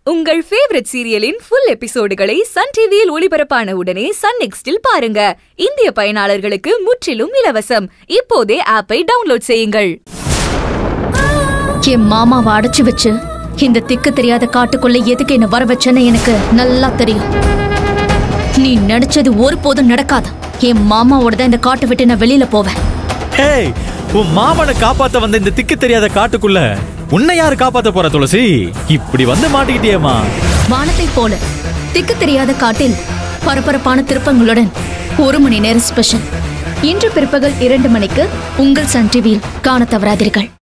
உங்கள் ஃபேவரட் சீரியலின் ஃபுல் எபிசோடுகளை சன் டிவியில் ஒளிபரப்பான உடனே சன் நெக்ஸ்டில் பாருங்க இந்திய பயனாளர்களுக்கு முற்றிலும் இலவசம் இப்போதே ஆப்பை டவுன்லோட் செய்யுங்கள் என் மாமாவை அடைச்சு வச்சு இந்த திக்கு தெரியாத காட்டுக்குள்ள எதுக்கு என்ன வர வச்சேன்னு எனக்கு நல்லா தெரியும் நீ நினைச்சது ஒருபோதும் நடக்காது என் மாமாவோட தான் இந்த காட்டை விட்டு நான் வெளியில போவேன் ஹேய் உன் மாமனை காப்பாத்த வந்த இந்த திக்கு தெரியாத காட்டுக்குள்ள உன்னை யாரு காப்பாத்த போற துளசி இப்படி வந்து மாட்டிக்கிட்டியேம்மா வானத்தை போல திக்கு தெரியாத காட்டில் பரபரப்பான திருப்பங்களுடன் ஒரு மணி நேரம் ஸ்பெஷல் இன்று பிற்பகல் இரண்டு மணிக்கு உங்கள் சன் டிவியில் காண தவறாதீர்கள்